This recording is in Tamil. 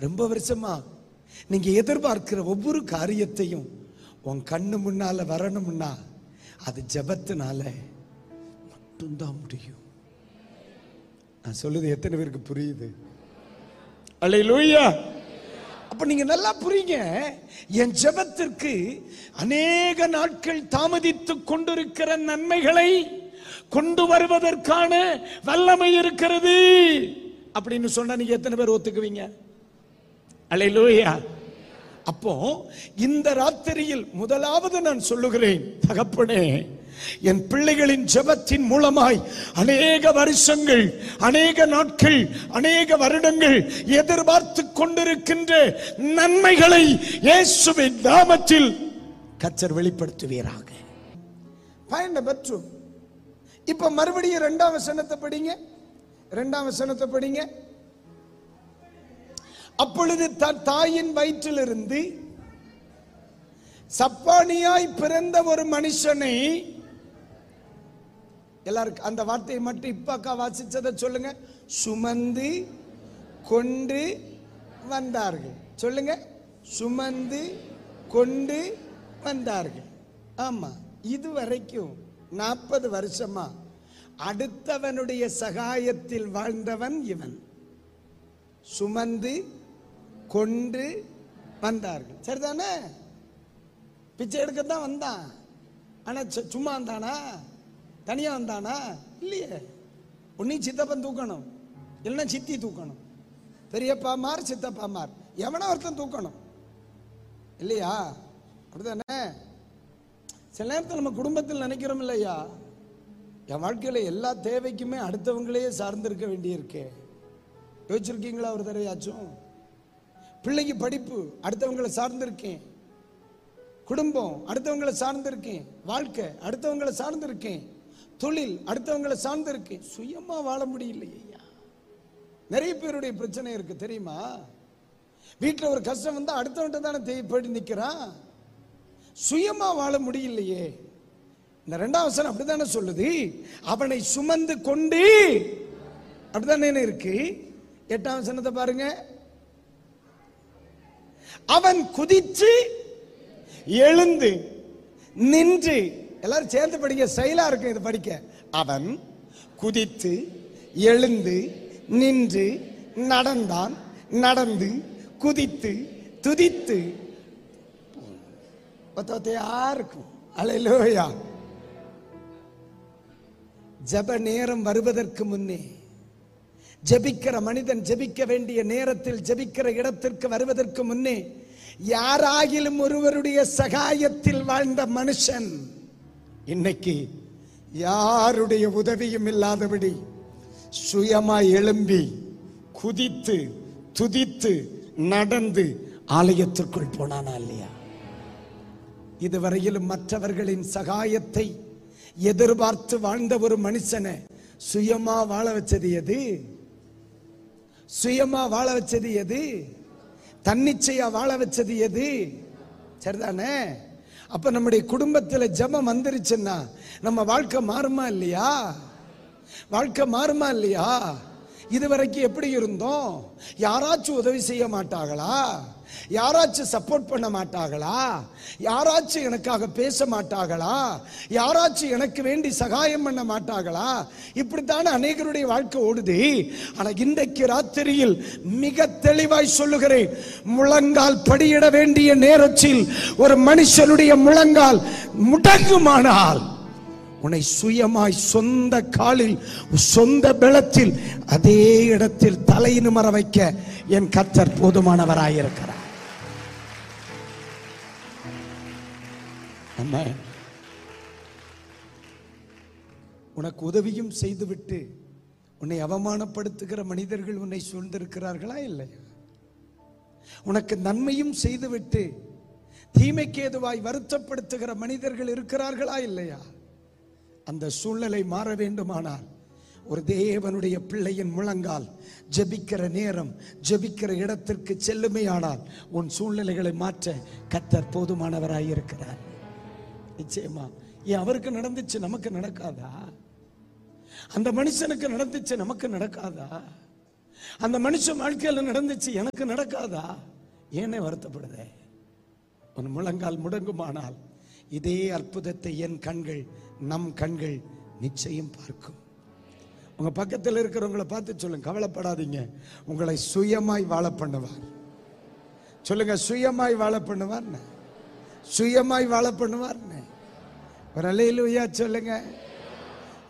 ரொம்ப வருஷமா நீங்க எதிர்பார்க்கிற ஒவ்வொரு காரியத்தையும் உன் கண்ணு முன்னால வரணும்னா அது ஜெபத்தினால மட்டும்தான் முடியும் நான் சொல்லுது எத்தனை பேருக்கு புரியுது அல்லேலூயா அப்ப நீங்க நல்லா புரியுங்க என் ஜெபத்திற்கு அநேக நாட்கள் தாமதித்துக் கொண்டிருக்கிற நன்மைகளை கொண்டு வருவதற்கான வல்லமை இருக்கிறது அப்படின்னு சொன்னா நீங்க எத்தனை பேர் ஒத்துக்குவீங்க அல்லேலூயா அப்போ இந்த ராத்திரியில் முதலாவது நான் சொல்லுகிறேன் தகப்பனே என் பிள்ளைகளின் ஜெபத்தின் மூலமாய் அநேக வருஷங்கள் அநேக நாட்கள் அநேக வருடங்கள் எதிர்பார்த்து கொண்டிருக்கின்ற நன்மைகளை இயேசுவின் நாமத்தில் கச்சர் வெளிப்படுத்துவீராக பயண பெற்றும் இப்ப மறுபடியும் இரண்டாம் வசனத்தை படிங்க இரண்டாம் வசனத்தை படிங்க அப்பொழுது தன் தாயின் வயிற்றிலிருந்து சப்பானியாய் பிறந்த ஒரு மனுஷனை எல்லாருக்கும் அந்த வார்த்தையை மட்டும் இப்ப அக்கா வாசிச்சதை சொல்லுங்க சுமந்து கொண்டு வந்தார்கள் சொல்லுங்க சுமந்து கொண்டு வந்தார்கள் ஆமா இது வரைக்கும் நாற்பது வருஷமா அடுத்தவனுடைய சகாயத்தில் வாழ்ந்தவன் இவன் சுமந்து கொண்டு வந்தார்கள் சரிதானே பிச்சை எடுக்க தான் வந்தான் ஆனா சு- சும்மா வந்தானா தனியா வந்தானா இல்லையே உன்னையும் சித்தப்பன் தூக்கணும் இல்லைன்னா சித்தி தூக்கணும் பெரியப்பாமார் சித்தப்பாமார் எவனா ஒருத்தன் தூக்கணும் இல்லையா அப்படிதானே சில நேரத்தில் நம்ம குடும்பத்தில் நினைக்கிறோம் இல்லையா என் வாழ்க்கையில எல்லா தேவைக்குமே அடுத்தவங்களையே சார்ந்திருக்க வேண்டியிருக்கே யோசிச்சிருக்கீங்களா ஒரு தடவையாச்சும் பிள்ளைக்கு படிப்பு அடுத்தவங்களை சார்ந்திருக்கேன் குடும்பம் அடுத்தவங்களை சார்ந்திருக்கேன் வாழ்க்கை அடுத்தவங்களை சார்ந்திருக்கேன் தொழில் அடுத்தவங்களை சார்ந்திருக்கேன் சுயமா வாழ முடியலையே ஐயா நிறைய பேருடைய பிரச்சனை இருக்கு தெரியுமா வீட்டுல ஒரு கஷ்டம் வந்தா அடுத்தவன்ட்ட தானே தேய் போயிட்டு நிக்கிறான் சுயமா வாழ முடியலையே இந்த ரெண்டாம் வசனம் அப்படித்தானே சொல்லுது அவனை சுமந்து கொண்டு அப்படித்தானே இருக்கு எட்டாம் வசனத்தை பாருங்க அவன் குதிச்சு எழுந்து நின்று எல்லாரும் சேர்ந்து படிக்க செயலா இருக்கு இது படிக்க அவன் குதித்து எழுந்து நின்று நடந்தான் நடந்து குதித்து துதித்து ஒத்த ஒத்தையா இருக்கும் அலையிலோயா ஜெப நேரம் வருவதற்கு முன்னே ஜெபிக்கிற மனிதன் ஜெபிக்க வேண்டிய நேரத்தில் ஜெபிக்கிற இடத்திற்கு வருவதற்கு முன்னே யாராகிலும் ஒருவருடைய சகாயத்தில் வாழ்ந்த மனுஷன் இன்னைக்கு யாருடைய உதவியும் இல்லாதபடி சுயமாய் எழும்பி குதித்து துதித்து நடந்து ஆலயத்திற்குள் போனானா இல்லையா இதுவரையிலும் மற்றவர்களின் சகாயத்தை எதிர்பார்த்து வாழ்ந்த ஒரு மனுஷனை சுயமா வாழ வச்சது எது சுயமா வாழ வச்சது எது தன்னிச்சையா வாழ வச்சது எது சரிதானே அப்ப நம்முடைய குடும்பத்துல ஜெபம் வந்துருச்சுன்னா நம்ம வாழ்க்கை மாறுமா இல்லையா வாழ்க்கை மாறுமா இல்லையா இதுவரைக்கும் எப்படி இருந்தோம் யாராச்சும் உதவி செய்ய மாட்டாங்களா யாராச்சும் சப்போர்ட் பண்ண மாட்டாங்களா யாராச்சும் எனக்காக பேச மாட்டாங்களா யாராச்சும் எனக்கு வேண்டி சகாயம் பண்ண மாட்டாங்களா இப்படித்தானே அநேகருடைய வாழ்க்கை ஓடுது ஆனா இன்றைக்கு ராத்திரியில் மிக தெளிவாய் சொல்லுகிறேன் முழங்கால் படியிட வேண்டிய நேரத்தில் ஒரு மனுஷனுடைய முழங்கால் முடங்குமானால் உன்னை சுயமாய் சொந்த காலில் சொந்த பலத்தில் அதே இடத்தில் தலை நிமர வைக்க என் கர்த்தர் போதுமானவராயிருக்கிறார் அம்மா உனக்கு உதவியும் செய்துவிட்டு உன்னை அவமானப்படுத்துகிற மனிதர்கள் உன்னை சூழ்ந்திருக்கிறார்களா இல்லையா உனக்கு நன்மையும் செய்துவிட்டு தீமைக்கு ஏதுவாய் வருத்தப்படுத்துகிற மனிதர்கள் இருக்கிறார்களா இல்லையா அந்த சூழ்நிலை மாற வேண்டுமானால் ஒரு தேவனுடைய பிள்ளையின் முழங்கால் ஜெபிக்கிற நேரம் ஜெபிக்கிற இடத்திற்கு செல்லுமையானால் உன் சூழ்நிலைகளை மாற்ற கத்தர் போதுமானவராய் இருக்கிறார் நிச்சயமா ஏன் அவருக்கு நடந்துச்சு நமக்கு நடக்காதா அந்த மனுஷனுக்கு நடந்துச்சு நமக்கு நடக்காதா அந்த மனுஷன் வாழ்க்கையில நடந்துச்சு எனக்கு நடக்காதா ஏனே வருத்தப்படுதே உன் முழங்கால் முடங்குமானால் இதே அற்புதத்தை என் கண்கள் நம் கண்கள் நிச்சயம் பார்க்கும் உங்க பக்கத்தில் இருக்கிறவங்கள பார்த்து சொல்லுங்க கவலைப்படாதீங்க உங்களை சுயமாய் வாழ பண்ணுவார் சொல்லுங்க சுயமாய் வாழ பண்ணுவார் சுயமாய் வாழ பண்ணுவார் ஒரு அலையிலுயா சொல்லுங்க